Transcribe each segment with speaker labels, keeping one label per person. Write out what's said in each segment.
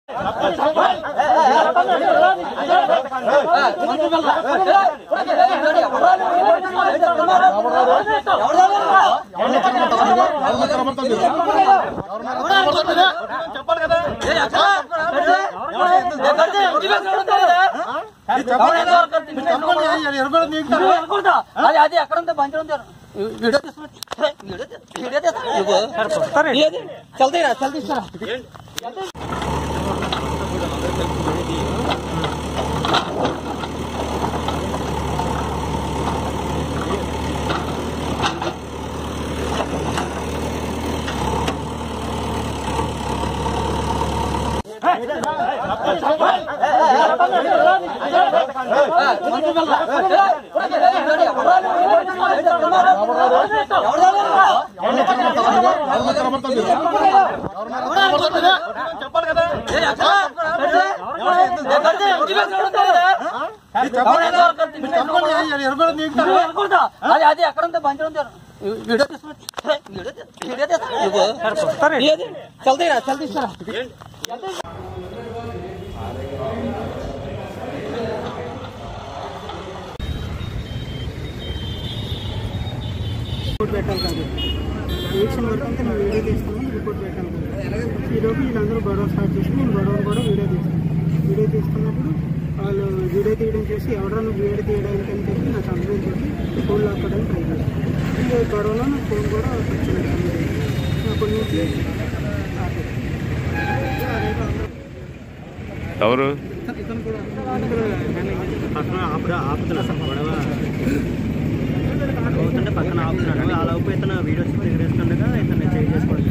Speaker 1: అది అది ఎక్కడ ఉందో బండి ఉంది వీడియో తీసుకున్నా వీడియో వీడియో తీసుకున్నా చల్తీ చల్తీ ఇస్తారా అది అది ఎక్కడ ఉందో బండి ఉంది వీడియో తీసుకున్నా వీడియో వీడియో తీసుకున్నా చల్తీ చల్తీ ఇస్తారా
Speaker 2: రిపోర్ట్ పెట్టాలి కాదు ఎలక్షన్ వరకు అంతా నేను వీడియో తీస్తున్నాను రిపోర్ట్ పెట్టాలి కాదు ఈలోపు వీళ్ళందరూ గొడవ స్టార్ట్ చేసి నేను గొడవలు కూడా వీడియో తీస్తాను వీడియో తీసుకున్నప్పుడు వాళ్ళు వీడియో తీయడం చేసి ఎవరైనా వీడియో తీయడానికి అని చెప్పి నాకు కంప్లైంట్ చేసి ఫోన్ లాక్కోవడానికి ట్రై చేశాను ఈ గొడవలో నా ఫోన్ కూడా వచ్చింది అప్పటి నుంచి ఆపేది.
Speaker 3: ఎవరు
Speaker 2: ఇతను కూడా పక్కన ఆపురా ఆపుతున్నా సార్ గొడవ అవుతుంటే పక్కన ఆపుతున్నాడు అలా ఊపి ఇతను వీడియోస్ ఎగరేస్తుండగా ఇతను చేంజ్ చేసుకోవడం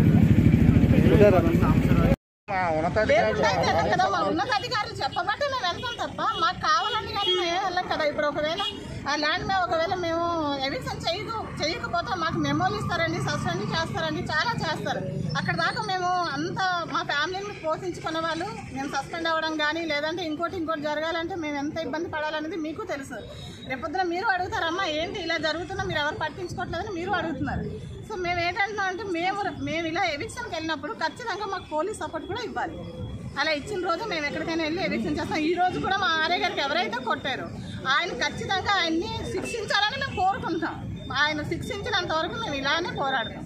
Speaker 4: లేకుంటే కదా మా ఉన్నతాధికారులు చెప్పబట్టి మేము వెళ్తాం తప్ప మాకు కావాలని కానీ మేము వెళ్ళం కదా ఇప్పుడు ఒకవేళ ఆ ల్యాండ్ మీద ఒకవేళ మేము ఎవిక్షన్ చేయకు చేయకపోతే మాకు మెమోలు ఇస్తారండి సస్పెండ్ చేస్తారండి చాలా చేస్తారు అక్కడ దాకా మేము అంత మా ఫ్యామిలీని పోషించుకున్న వాళ్ళు మేము సస్పెండ్ అవ్వడం కానీ లేదంటే ఇంకోటి ఇంకోటి జరగాలంటే మేము ఎంత ఇబ్బంది పడాలనేది మీకు తెలుసు రేపొద్దున మీరు అడుగుతారమ్మా ఏంటి ఇలా జరుగుతున్నా మీరు ఎవరు పట్టించుకోవట్లేదని మీరు అడుగుతున్నారు సో మేము ఏంటంటున్నాం అంటే మేము మేము ఇలా ఎవిక్షన్కి వెళ్ళినప్పుడు ఖచ్చితంగా మాకు పోలీస్ సపోర్ట్ కూడా ఇవ్వాలి అలా ఇచ్చిన రోజు మేము ఎక్కడికైనా వెళ్ళి ఎవిక్షన్ చేస్తాం ఈ రోజు కూడా మా ఆర్య గారికి ఎవరైతే కొట్టారో ఆయన ఖచ్చితంగా ఆయన్ని శిక్షించాలని మేము కోరుకుంటాం ఆయన శిక్షించినంత వరకు మేము ఇలానే పోరాడతాం